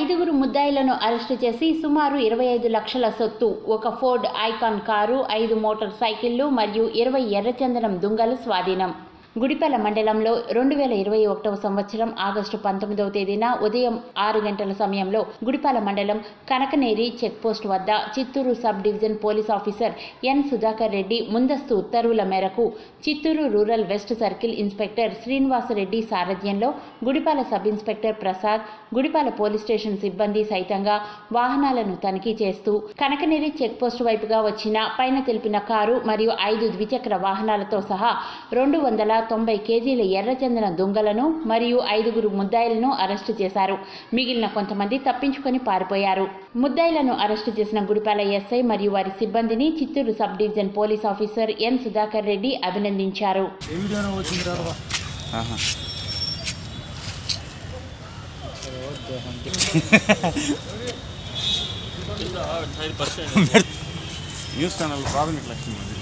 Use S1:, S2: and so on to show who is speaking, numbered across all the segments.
S1: ఐదుగురు ముద్దాయిలను అరెస్టు చేసి సుమారు ఇరవై ఐదు లక్షల సొత్తు ఒక ఫోర్డ్ ఐకాన్ కారు ఐదు మోటార్ సైకిళ్లు మరియు ఇరవై ఎర్రచందనం దుంగలు స్వాధీనం గుడిపల్ల మండలంలో రెండు వేల ఇరవై ఒకటవ సంవత్సరం ఆగస్టు పంతొమ్మిదవ తేదీన ఉదయం ఆరు గంటల సమయంలో గుడిపాల మండలం కనకనేరి చెక్పోస్ట్ వద్ద Chittoor sub division police officer N Sudhakar Reddy ముందస్తు ఉత్తర్వుల మేరకు Chittoor rural west circle inspector Srinivasa Reddy సారథ్యంలో Gudipala sub inspector Prasad Gudipala police station సిబ్బంది సైతంగా వాహనాలను తనిఖీ చేస్తూ కనకనేరి చెక్పోస్ట్ వైపుగా వచ్చిన పైన తెలిపిన కారు మరియు ఐదు ద్విచక్ర వాహనాలతో సహా రెండు వందల తొంభై కేజీల ఎర్రచందన దొంగలను మరియు ఐదుగురు ముద్దాయిలను అరెస్టు చేశారు మిగిలిన కొంతమంది తప్పించుకొని పారిపోయారు ముద్దాయిలను అరెస్టు చేసిన గుడిపాల ఎస్ఐ మరియు వారి సిబ్బందిని Chittoor sub division police officer N Sudhakar Reddy అభినందించారు
S2: ఏ వీడియోనో వచ్చింది రాదు
S3: ఆహా. న్యూస్ ఛానల్ ప్రాథమిక లక్ష్యం అది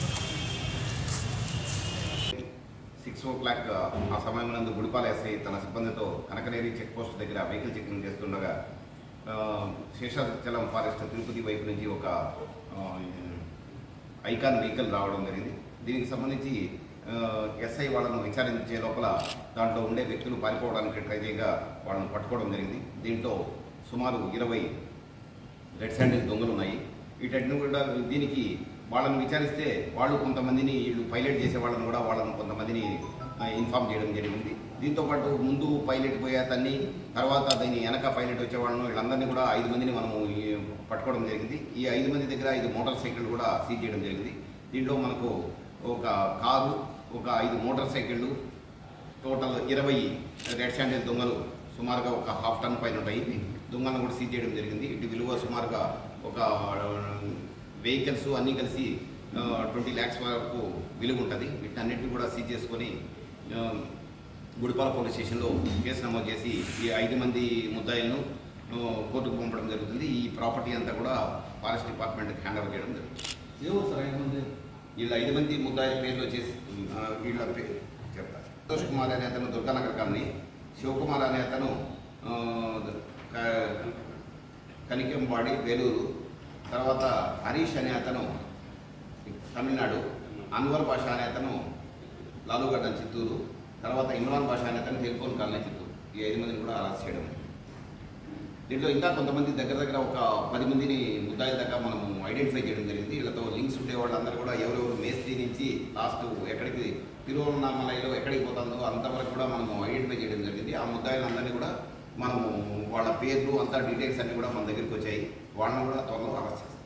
S4: సిక్స్ ఓ క్లాక్ ఆ సమయం నందు గుడిపాల ఎస్ఐ తన సిబ్బందితో కనకనేరి చెక్ పోస్ట్ దగ్గర వెహికల్ చెకింగ్ చేస్తుండగా ఆ, శేషాచలం ఫారెస్ట్ తిరుపతి వైపు నుంచి ఒక ఆ, ఐకాన్ వెహికల్ రావడం జరిగింది దీనికి సంబంధించి ఆ, ఎస్ఐ వాళ్ళను విచారించే లోపల దాంట్లో ఉండే వ్యక్తులు పారిపోవడానికి ట్రై చేయగా వాళ్ళని పట్టుకోవడం జరిగింది దీంట్లో సుమారు ఇరవై రెడ్ శాండిల్ దొంగలు ఉన్నాయి వీటన్నిటిని కూడా దీనికి వాళ్ళని విచారిస్తే వాళ్ళు కొంతమందిని వీళ్ళు పైలట్ చేసే వాళ్ళని కూడా వాళ్ళని కొంతమందిని ఆ, ఇన్ఫామ్ చేయడం జరిగింది దీంతో పాటు ముందు పైలట్ పోయే అతన్ని తర్వాత దీని వెనక పైలట్ వచ్చే వాళ్ళను వీళ్ళందరినీ కూడా ఐదు మందిని మనము ఈ పట్టుకోవడం జరిగింది ఈ ఐదు మంది దగ్గర ఐదు మోటార్ సైకిల్ కూడా సీజ్ చేయడం జరిగింది దీంట్లో మనకు ఒక కారు ఒక ఐదు మోటార్ సైకిళ్ళు టోటల్ ఇరవై రెడ్ శాండిల్ దొంగలు సుమారుగా ఒక హాఫ్ టన్ పైన ఉంటాయి దొంగలను కూడా సీజ్ చేయడం జరిగింది ఇటు విలువ సుమారుగా ఒక వెహికల్స్ అన్నీ కలిసి ట్వంటీ ల్యాక్స్ వరకు విలువ ఉంటుంది వీటన్నిటిని కూడా సీజ్ చేసుకొని ఆ, గుడిపాల పోలీస్ స్టేషన్లో కేసు నమోదు చేసి ఈ ఐదు మంది ముద్దాయిలను ఆ, కోర్టుకు పంపడం జరుగుతుంది ఈ ప్రాపర్టీ అంతా కూడా ఫారెస్ట్ డిపార్ట్మెంట్కి హ్యాండ్ ఓవర్ చేయడం జరుగుతుంది
S2: ఎవరు సార్ ఐదు మంది
S4: వీళ్ళ ఐదు మంది ముద్దాయిల పేర్లు వచ్చేసి ఆ, వీళ్ళ పేరు చెప్తా సంతోష్ కుమార్ అనే అతను దుర్గానగర్ కాలనీ శివకుమార్ అనే అతను ఆ, క- కనికంబాడి వేలూరు తర్వాత హరీష్ అనే అతను తమిళనాడు అన్వర్ భాష అనే అతను లాలుగడ్డ చిత్తూరు తర్వాత ఇమ్రాన్ భాష అనే అతను టెలిఫోన్ కాలనీ చిత్తూరు ఈ ఐదు మందిని కూడా అరెస్ట్ చేయడం దీంట్లో ఇంకా కొంతమంది దగ్గర దగ్గర ఒక పది మందిని ముద్దాయిల దాకా మనం ఐడెంటిఫై చేయడం జరిగింది వీళ్ళతో లింక్స్ ఉండే వాళ్ళందరూ కూడా ఎవరెవరు మేస్త్రి నుంచి లాస్ట్ ఎక్కడికి తిరువన్నామలైలో ఎక్కడికి పోతుందో అంతవరకు కూడా మనము ఐడెంటిఫై చేయడం జరిగింది ఆ ముద్దాయిలందరినీ కూడా మనము వాళ్ళ పేర్లు అంతా డీటెయిల్స్ అన్నీ కూడా మన దగ్గరికి వచ్చాయి వాళ్ళని కూడా త్వరలో అరెస్ట్ చేస్తాం